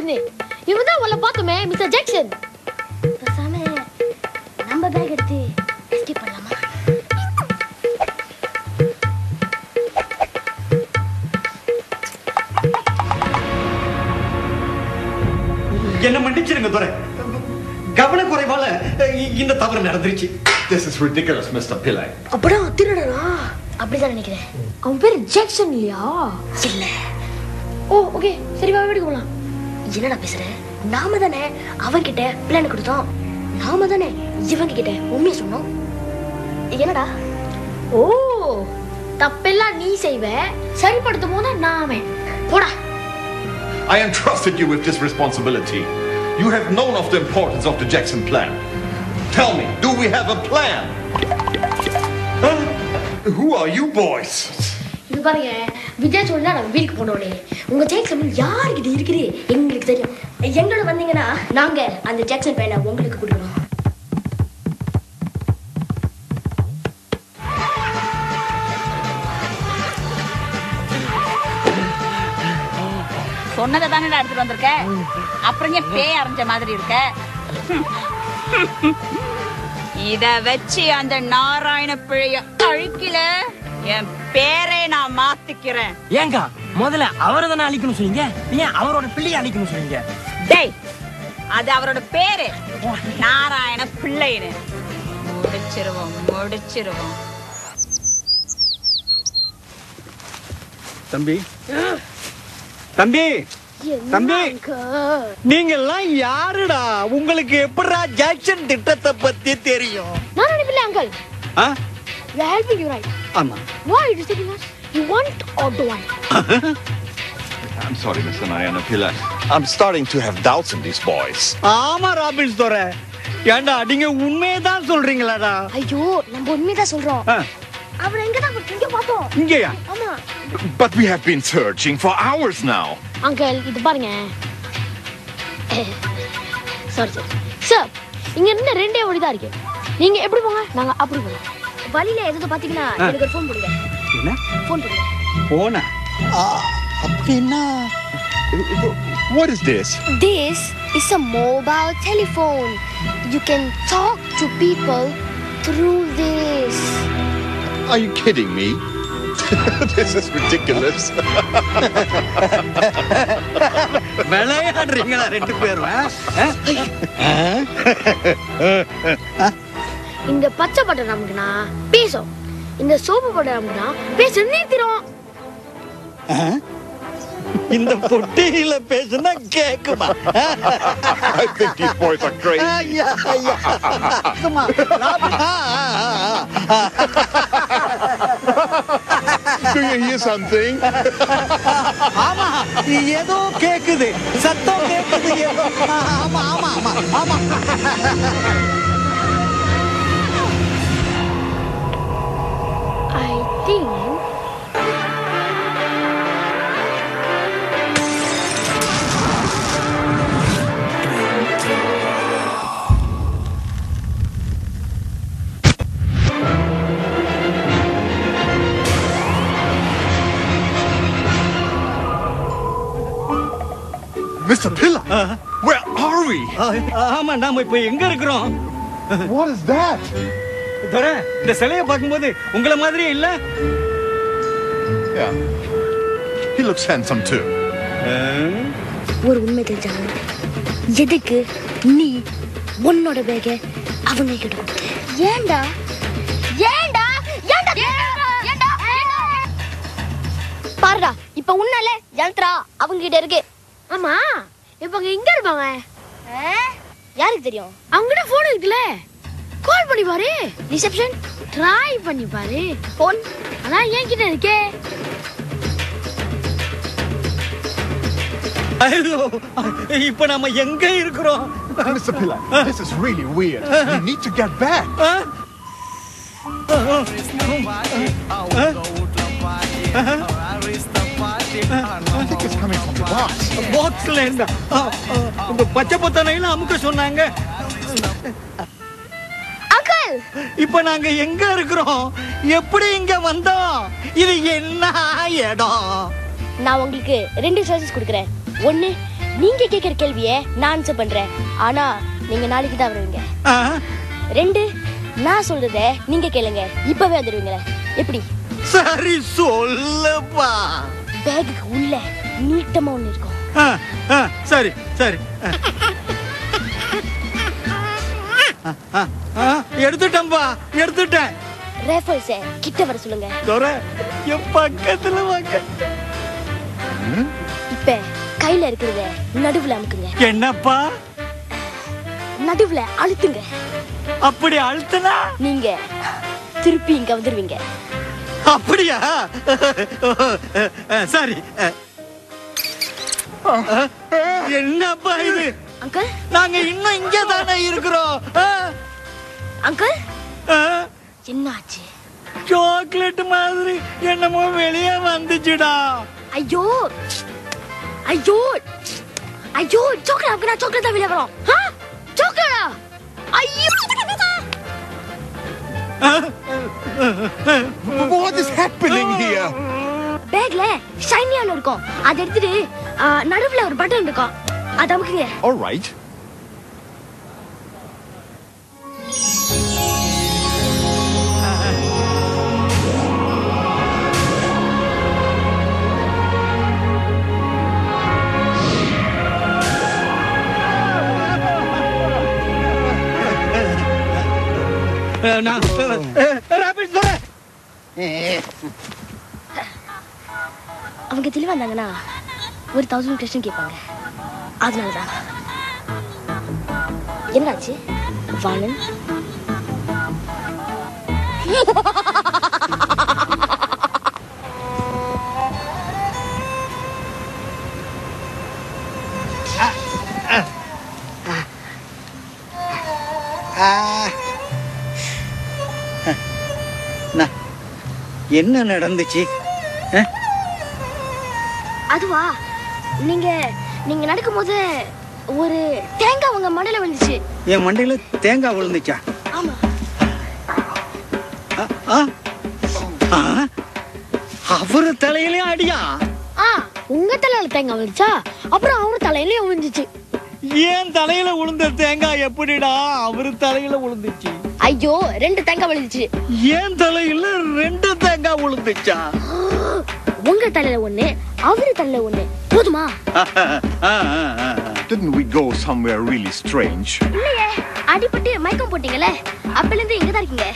யாருன்னு இவன் தான் உங்களை பார்த்தோமே மிஸ்டர் ஜாக்சன் பேசாம நம்ம பேக் எடுத்து எஸ்கேப் பண்ணலாமா என்ன மன்னிச்சிருங்க துரை கவனக்குறைவால இ- இந்த தவறு நடந்துருச்சு This is ridiculous, Mr. Pillai. அப்படியே திருடனா அப்படிதான் நினைக்கிறேன் அவன் பேரு ஜாக்சன் இல்லையா இல்ல ஓ ஓகே சரி வா வீட்டுக்கு போலாம் என்னடா பேசுற நாம தானே அவன்கிட்ட பிளான் கொடுத்தோம் நாம தானே இவங்க கிட்ட உண்மையை சொன்னோம் என்னடா ஓ தப்பெல்லாம் நீ செய்வ சரிப்படுத்தும் போது நான் அவன் போடா I entrusted you with this responsibility. You have known of the importance of the Jackson plan. Tell me, do we have a plan? Huh? Who are you boys? இது பாருங்க விஜய் சொல்லா நம்ம வீட்டுக்கு போனோடனே உங்க ஜாக்சன் யாருக்கிட்ட இருக்குது எங்களுக்கு தெரியும் எங்களோட வந்தீங்கன்னா நாங்க அந்த ஜாக்சன் பையனை உங்களுக்கு கொடுக்கணும் சொன்னதை தானே எடுத்துட்டு வந்திருக்க அப்புறம் ஏன் பேய் அரைஞ்ச மாதிரி இருக்க இத வச்சு அந்த நாராயண பிழைய அழிக்கல என் பேரை நான் மாத்திக்கிறேன் ஏங்கா முதல்ல அவரை தானே அழிக்கணும் சொன்னீங்க ஏன் அவரோட பிள்ளைய அழிக்கணும் சொன்னீங்க டேய் அது அவரோட பேரு நாராயண பிள்ளைன்னு முடிச்சிருவோம் முடிச்சிருவோம் தம்பி தம்பி தம்பி நீங்க எல்லாம் யாருடா உங்களுக்கு எப்படிடா ஜாக்சன் திட்டத்தை பத்தி தெரியும் நான் நினைப்பில்ல அங்கிள் ஆ? யூ ஹெல்பிங் யூ ரைட் ஆமா why are you taking us you want or don't want I'm sorry, Mr. Narayana Pillai. I'm starting to have doubts in these boys. ஆமா ராபின்ஸ் தோற ஏன்டா நீங்க உண்மையை தான் சொல்றீங்களாடா ஐயோ நம்ம உண்மைதான் சொல்றோம் ஆ, அவரை எங்க தான் இங்க பார்த்தோம் இங்கேயா ஆமா But we have been searching for hours now. Uncle இது பாருங்க சாரி சார் சார் இங்க இருந்து ரெண்டே வழி தான் இருக்கு நீங்க எப்படி போங்க நாங்க அப்படி போவோம் வழியில எதாவது பாத்தீங்கன்னா ஆ. எனக்கு ஒரு ஃபோன் போடுங்க என்ன ஃபோன் போடுங்க போன அப்படின்னா What is this? This is a mobile telephone. You can talk to people through this. Are you kidding me? this is ridiculous. விளையாடுறீங்களா ரெண்டு பேரும் ஆ? ஆ? இந்த பச்சை பட்டை நமக்குனா பேசும் இந்த சோப்பு பட்டை நமக்குனா பேச நிறுத்திடும் இந்த பொட்டியில பேசுனா கேக்குமா I think these boys are crazy. ஐயா, ஐயா. சும்மா, நான்- ஆ, ஆ, ஆ. Do you hear something? ஆமா ஏதோ கேக்குது சத்தம் கேக்குது ஏதோ ஆமா ஆமா ஆமா ஆமா I think Mr. Pilla, where are we? ஆமா நாம இப்ப எங்க இருக்கிறோம் What is that? தர இந்த சிலைய பார்க்கும்போது உங்களை மாதிரியே இல்ல Yeah. He looks handsome too. ஒரு உண்மை தெரிஞ்சாங்க எதுக்கு நீ உன்னோட பேக அவங்க கிட்ட கொடுத்த ஏன்டா ஏன்டா ஏன்டா ஏன்டா பாருடா இப்ப உன்னால யந்திரா அவங்க கிட்ட இருக்கு ஆமா இப்ப அங்க எங்க இருப்பாங்க யாருக்கு தெரியும் அவங்ககிட்ட போன் இருக்குல்ல கால் பண்ணி பாரு ரிசப்ஷன் ட்ரை பண்ணி பாரு போன் அதான் என்கிட்ட இருக்கே ஐயோ இப்ப நம்ம எங்க இருக்கிறோம் Mr. Pilla, this is really weird. We need to get back. Ah? I think it's coming from the box. பாக்ஸ்ல இருந்தா ஆ, ஆ, உங்க பச்சை பொத்தனையில அமுக்க சொன்னாங்க அங்கிள் இப்ப நாங்க எங்க இருக்கிறோம் எப்படி இங்க வந்தோம் இது என்ன இடம் நான் உங்களுக்கு ரெண்டு சாய்ஸஸ் கொடுக்குறேன் ஒன்னு நீங்க கேக்குற கேள்விய நான் ஆன்சர் பண்றேன் ஆனா நீங்க நாளைக்கு தான் வருவீங்க ஆ, ரெண்டு நான் சொல்றத நீங்க கேளுங்க இப்பவே வந்துருவீங்களே எப்படி சரி சொல்லுப்பா பேகுக்கு உள்ள நீட்டமா ஒண்ணு இருக்கும் ஆ, ஆ, சரி சரி ஆ. ஆ, ஆ, ஆ, எடுத்துட்டேன்பா எடுத்துட்டேன் ரேஃபல்ஸ கிட்ட வர சொல்லுங்க துரை என் பக்கத்துல வாங்க இப்ப கையில இருக்கிறத நடுவுல அமுக்குங்க என்னப்பா நடுவுல அழுத்துங்க அப்படி அழுத்தனா நீங்க திருப்பி இங்க வந்துருவீங்க அப்படியா சரி என்னப்பா இது அங்கிள் நாங்க இன்னும் இங்க தானே இருக்கிறோம் ஆ, அங்கிள் ஆ, என்ன ஆச்சு சாக்லேட் மாதிரி என்னமோ வெளியே வந்துச்சுடா ஐயோ ஐயோ ஐயோ சாக்லேட் அப்படின்னா சாக்லேட் தான் வெளியே வரும் சாக்லேட்டா ஐயோ What is happening here? பேக்ல ஷைனியான இருக்கும் அதை எடுத்துட்டு ஆ, நடுவுல ஒரு பட்டன் இருக்கும் அதை அமுக்குங்க All right. நான் ராபிட் துரை அவங்க தெளிவா இருந்தாங்கன்னா ஒரு தௌசண்ட் கொஸ்டின் கேட்பாங்க அதனாலதான் என்னாச்சு வாணன் ஆ. நா- என்ன நடந்துச்சு ஆ? அதுவா நீங்க நீங்க நடக்கும்போது ஒரு தேங்காய் உங்க மண்டையில விழுந்துச்சு என் மண்டையில தேங்காய் விழுந்துச்சா ஆமா ஆ, ஆ. ஆ? அவரு தலையிலயும் அடியா ஆ உங்க தலையில தேங்காய் விழுந்துச்சா அப்புறம் அவங்க தலையிலயும் விழுந்துச்சு ஏன் தலையில விழுந்த தேங்காய் எப்படிடா அவரு தலையில விழுந்துச்சு ஐயோ ரெண்டு தேங்காய் விழுந்துச்சு ஏன் தலையில ரெண்டு தேங்காய் விழுந்துச்சா உங்க தலையில ஒண்ணு அவரு தலையில ஒண்ணு போதுமா ஆ, ஆ, ஆ, ஆ. Didn't we go somewhere really strange? இல்லையே அடிபட்டு மயக்கம் போட்டீங்கல்ல அப்பல இருந்து இங்க தான் இருக்கீங்க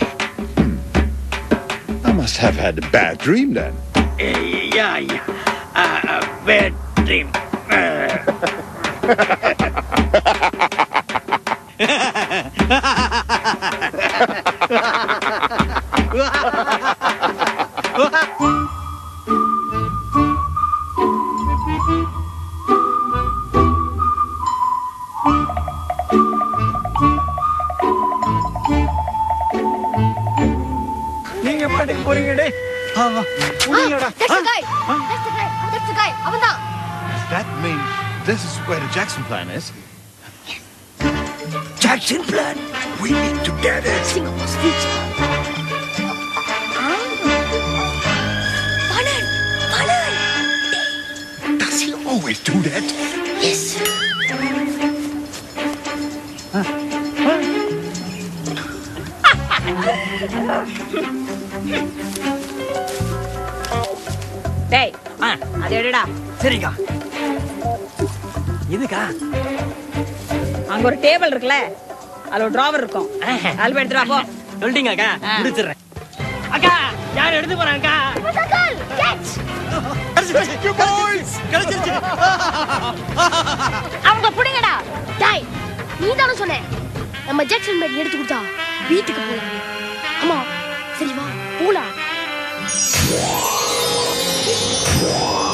I must have had a bad dream then. Yeah, yeah. Ah, ah, bad dream. ஆ. நீங்க பாட்டுக்கு போறீங்க டேய் ஆமா புரியலடா That's the guy. That's the guy. That's the guy. அவன்தான் That means this is where the Jackson plan is. Jackson plan We need to get it. Singapore speech பணன் பணன் Does he always do that? Yes டேய் ஆ, அது எடுடா சரிக்கா இதுக்கா அங்க ஒரு டேபிள் இருக்குல்ல அதுல ஒரு டிராவர் இருக்கும் அல்ப எடுத்துட்டு வா போ சொல்லிட்டீங்க அக்கா ஆ. முடிச்சிடுறேன் அக்கா யார் எடுத்து போறாங்கக்கா கேட்ச் கிடைச்சிருச்சு அவங்க புடிங்கடா டாய் நீ தானே சொன்ன நம்ம ஜாக்சன் பேட் எடுத்து கொடுத்தா வீட்டுக்கு போலாம் ஆமா சரி வா போலாம்